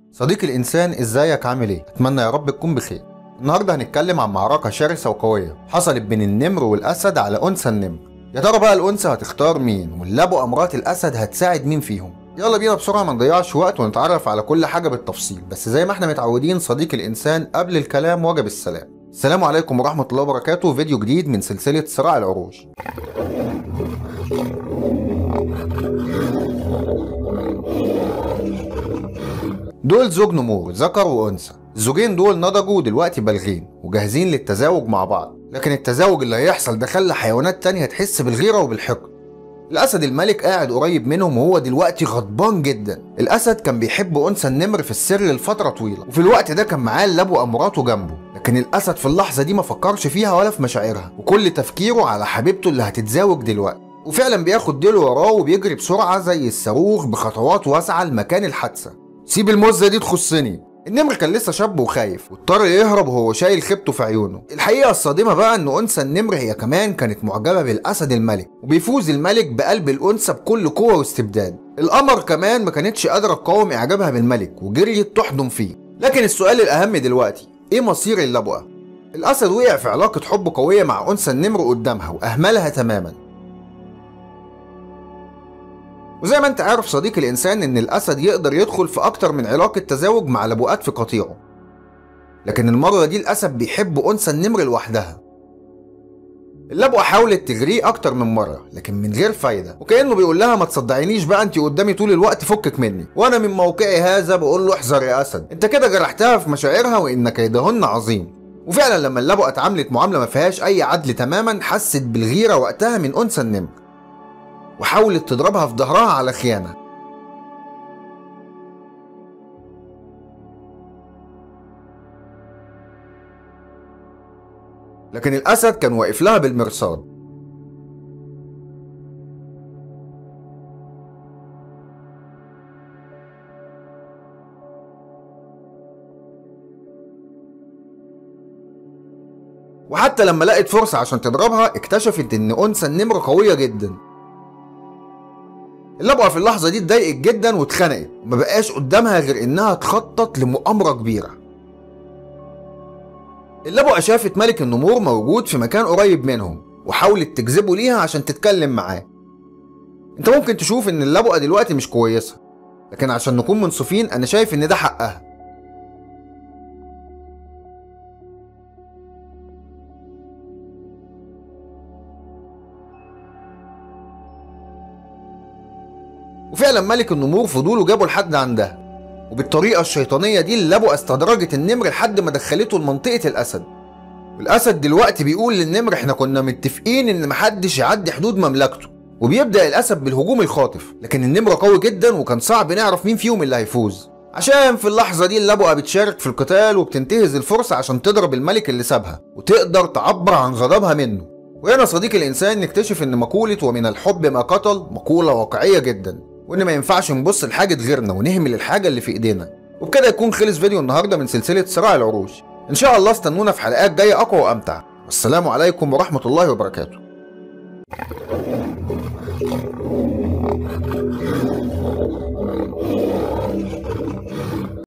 صديقي الإنسان إزيك عامل إيه؟ أتمنى يا رب تكون بخير. النهارده هنتكلم عن معركة شرسة وقوية حصلت بين النمر والأسد على أنثى النمر. يا ترى بقى الأنثى هتختار مين؟ واللبؤة مرات الأسد هتساعد مين فيهم؟ يلا بينا بسرعة ما نضيعش وقت ونتعرف على كل حاجة بالتفصيل، بس زي ما احنا متعودين صديقي الإنسان قبل الكلام وجب السلام. السلام عليكم ورحمة الله وبركاته فيديو جديد من سلسلة صراع العروش. دول زوج نمور ذكر وانثى الزوجين دول نضجوا ودلوقتي بالغين وجاهزين للتزاوج مع بعض لكن التزاوج اللي هيحصل ده خلى حيوانات تانية تحس بالغيرة وبالحقد الأسد الملك قاعد قريب منهم وهو دلوقتي غضبان جدا الأسد كان بيحب أنثى النمر في السر لفترة طويلة وفي الوقت ده كان معاه اللبو أمراته جنبه لكن الأسد في اللحظة دي ما فكرش فيها ولا في مشاعرها وكل تفكيره على حبيبته اللي هتتزاوج دلوقتي وفعلا بياخد ديله وراه وبيجري بسرعة زي الصاروخ بخطوات واسعة لمكان الحادثة سيب المزة دي تخصني النمر كان لسه شاب وخايف واضطر يهرب وهو شايل خيبته في عيونه الحقيقة الصادمة بقى ان انثى النمر هي كمان كانت معجبة بالاسد الملك وبيفوز الملك بقلب الانثى بكل قوة واستبداد القمر كمان ما كانتش قادرة تقاوم اعجابها بالملك وجريت تحضن فيه لكن السؤال الاهم دلوقتي ايه مصير اللبؤة الاسد وقع في علاقة حب قوية مع انثى النمر قدامها واهملها تماما وزي ما انت عارف صديقي الانسان ان الاسد يقدر يدخل في اكتر من علاقة تزاوج مع لبؤات في قطيعه لكن المرة دي الاسد بيحب انثى النمر لوحدها اللبؤة حاولت تغريه اكتر من مرة لكن من غير فايدة وكأنه بيقول لها ما تصدعينيش بقى انت قدامي طول الوقت فكك مني وانا من موقعي هذا بقول له احذر يا اسد انت كده جرحتها في مشاعرها وان كيدهن عظيم وفعلا لما اللبؤة اتعاملت معاملة ما فيهاش اي عدل تماما حست بالغيرة وقتها من انثى النمر وحاولت تضربها في ظهرها على خيانة لكن الأسد كان واقف لها بالمرصاد وحتى لما لقت فرصة عشان تضربها اكتشفت ان انثى النمر قوية جدا اللبقة في اللحظة دي اتضايقت جدا واتخنقت وما بقاش قدامها غير انها تخطط لمؤامرة كبيرة اللبقة شافت ملك النمور موجود في مكان قريب منهم وحاولت تجذبه ليها عشان تتكلم معاه انت ممكن تشوف ان اللبقة دلوقتي مش كويسة لكن عشان نكون منصفين انا شايف ان ده حقها وفعلا ملك النمور فضوله جابه لحد عندها وبالطريقة الشيطانية دي اللبؤة استدرجت النمر لحد ما دخلته لمنطقة الأسد والأسد دلوقتي بيقول للنمر احنا كنا متفقين إن محدش يعدي حدود مملكته وبيبدأ الأسد بالهجوم الخاطف لكن النمر قوي جدا وكان صعب نعرف مين فيهم اللي هيفوز عشان في اللحظة دي اللبؤة بتشارك في القتال وبتنتهز الفرصة عشان تضرب الملك اللي سابها وتقدر تعبر عن غضبها منه وهنا صديقي الإنسان نكتشف إن مقولة ومن الحب ما قتل مقولة واقعية جدا وان ما ينفعش نبص لحاجه غيرنا ونهمل الحاجه اللي في ايدينا وبكده يكون خلص فيديو النهارده من سلسله صراع العروش ان شاء الله استنونا في حلقات جايه اقوى وامتع والسلام عليكم ورحمه الله وبركاته